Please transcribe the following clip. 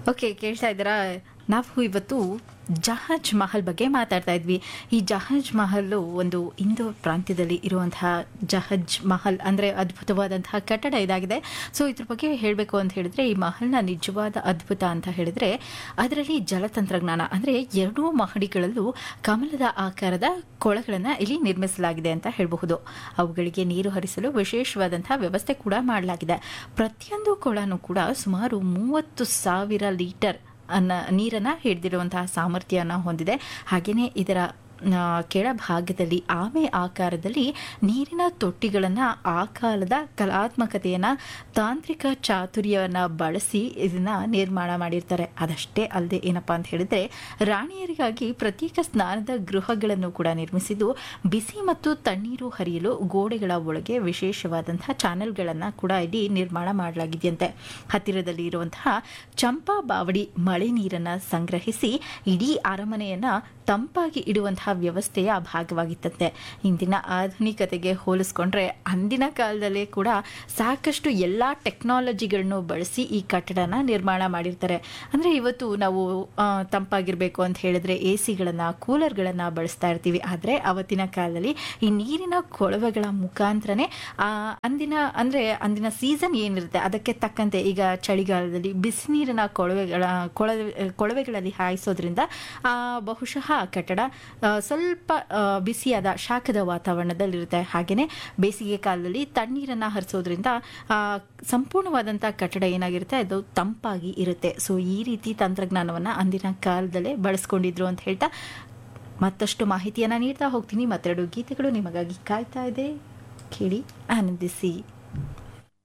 okay ಕೇಳ್ತಾ ಇದ್ದೀರಾ ನಾವು ಇವತ್ತು ಜಹಾಜ್ ಮಹಲ್ ಬಗ್ಗೆ ಮಾತಾಡ್ತಾ ಇದ್ವಿ ಈ ಜಹಾಜ್ ಮಹಲ್ ಒಂದು ಇಂದೋರ್ ಪ್ರಾಂತ್ಯದಲ್ಲಿ ಇರುವಂತಹ ಜಹಾಜ್ ಮಹಲ್ ಅಂದರೆ ಅದ್ಭುತವಾದಂತಹ ಕಟ್ಟಡ ಇದಾಗಿದೆ ಸೊ ಇದ್ರ ಬಗ್ಗೆ ಹೇಳಬೇಕು ಅಂತ ಹೇಳಿದ್ರೆ ಈ ಮಹಲ್ನ ನಿಜವಾದ ಅದ್ಭುತ ಅಂತ ಹೇಳಿದ್ರೆ ಅದರಲ್ಲಿ ಜಲತಂತ್ರಜ್ಞಾನ ಅಂದರೆ ಎರಡೂ ಮಹಡಿಗಳಲ್ಲೂ ಕಮಲದ ಆಕಾರದ ಕೊಳಗಳನ್ನು ಇಲ್ಲಿ ನಿರ್ಮಿಸಲಾಗಿದೆ ಅಂತ ಹೇಳಬಹುದು ಅವುಗಳಿಗೆ ನೀರು ಹರಿಸಲು ವಿಶೇಷವಾದಂತಹ ವ್ಯವಸ್ಥೆ ಕೂಡ ಮಾಡಲಾಗಿದೆ ಪ್ರತಿಯೊಂದು ಕೊಳನೂ ಕೂಡ ಸುಮಾರು ಮೂವತ್ತು ಸಾವಿರ ಲೀಟರ್ ಅನ್ನ ನೀರನ್ನು ಹಿಡಿದಿರುವಂತಹ ಸಾಮರ್ಥ್ಯನ ಹೊಂದಿದೆ ಹಾಗೆಯೇ ಇದರ ಆ, ಕೆಳಭಾಗದಲ್ಲಿ ಆಮೆ ಆಕಾರದಲ್ಲಿ ನೀರಿನ ತೊಟ್ಟಿಗಳನ್ನು ಆ ಕಾಲದ ಕಲಾತ್ಮಕತೆಯನ್ನು ತಾಂತ್ರಿಕ ಚಾತುರ್ಯವನ್ನು ಬಳಸಿ ಇದನ್ನ ನಿರ್ಮಾಣ ಮಾಡಿರ್ತಾರೆ ಅದಷ್ಟೇ ಅಲ್ಲದೆ ಏನಪ್ಪಾ ಅಂತ ಹೇಳಿದ್ರೆ ರಾಣಿಯರಿಗಾಗಿ ಪ್ರತ್ಯೇಕ ಸ್ನಾನದ ಗೃಹಗಳನ್ನು ಕೂಡ ನಿರ್ಮಿಸಿದ್ದು ಬಿಸಿ ಮತ್ತು ತಣ್ಣೀರು ಹರಿಯಲು ಗೋಡೆಗಳ ಒಳಗೆ ವಿಶೇಷವಾದಂತಹ ಚಾನೆಲ್ಗಳನ್ನು ಕೂಡ ಇಲ್ಲಿ ನಿರ್ಮಾಣ ಮಾಡಲಾಗಿದೆಯಂತೆ ಹತ್ತಿರದಲ್ಲಿ ಇರುವಂತಹ ಚಂಪಾ ಬಾವಡಿ ಮಳೆ ನೀರನ್ನು ಸಂಗ್ರಹಿಸಿ ಇಡೀ ಅರಮನೆಯನ್ನ ತಂಪಾಗಿ ಇಡುವಂತಹ ವ್ಯವಸ್ಥೆಯ ಭಾಗವಾಗಿತ್ತಂತೆ ಇಂದಿನ ಆಧುನಿಕತೆಗೆ ಹೋಲಿಸ್ಕೊಂಡ್ರೆ ಅಂದಿನ ಕಾಲದಲ್ಲೇ ಕೂಡ ಸಾಕಷ್ಟು ಎಲ್ಲ ಟೆಕ್ನಾಲಜಿಗಳನ್ನು ಬಳಸಿ ಈ ಕಟ್ಟಡನ ನಿರ್ಮಾಣ ಮಾಡಿರ್ತಾರೆ ಅಂದರೆ ಇವತ್ತು ನಾವು ಆ, ತಂಪಾಗಿರಬೇಕು ಅಂತ ಹೇಳಿದ್ರೆ ಎ ಸಿಗಳನ್ನು ಕೂಲರ್ಗಳನ್ನು ಬಳಸ್ತಾ ಇರ್ತೀವಿ ಆದರೆ ಅವತ್ತಿನ ಕಾಲದಲ್ಲಿ ಈ ನೀರಿನ ಕೊಳವೆಗಳ ಮುಖಾಂತರನೇ ಆ, ಅಂದಿನ ಅಂದರೆ ಅಂದಿನ ಸೀಸನ್ ಏನಿರುತ್ತೆ ಅದಕ್ಕೆ ತಕ್ಕಂತೆ ಈಗ ಚಳಿಗಾಲದಲ್ಲಿ ಬಿಸಿನೀರಿನ ಕೊಳವೆಗಳ ಕೊಳವೆ ಕೊಳವೆಗಳಲ್ಲಿ ಹಾಯಿಸೋದ್ರಿಂದ ಆ, ಬಹುಶಃ ಆ ಕಟ್ಟಡ ಆ, ಸ್ವಲ್ಪ ಆ, ಬಿಸಿಯಾದ ಶಾಖದ ವಾತಾವರಣದಲ್ಲಿರುತ್ತೆ ಹಾಗೆಯೇ ಬೇಸಿಗೆ ಕಾಲದಲ್ಲಿ ತಣ್ಣೀರನ್ನು ಹರಿಸೋದ್ರಿಂದ ಆ, ಸಂಪೂರ್ಣವಾದಂಥ ಕಟ್ಟಡ ಏನಾಗಿರುತ್ತೆ ಅದು ತಂಪಾಗಿ ಇರುತ್ತೆ ಸೊ ಈ ರೀತಿ ತಂತ್ರಜ್ಞಾನವನ್ನು ಅಂದಿನ ಕಾಲದಲ್ಲೇ ಬಳಸ್ಕೊಂಡಿದ್ರು ಅಂತ ಹೇಳ್ತಾ ಮತ್ತಷ್ಟು ಮಾಹಿತಿಯನ್ನು ನೀಡ್ತಾ ಹೋಗ್ತೀನಿ ಮತ್ತೆರಡು ಗೀತೆಗಳು ನಿಮಗಾಗಿ ಕಾಯ್ತಾ ಇದೆ ಕೇಳಿ ಆನಂದಿಸಿ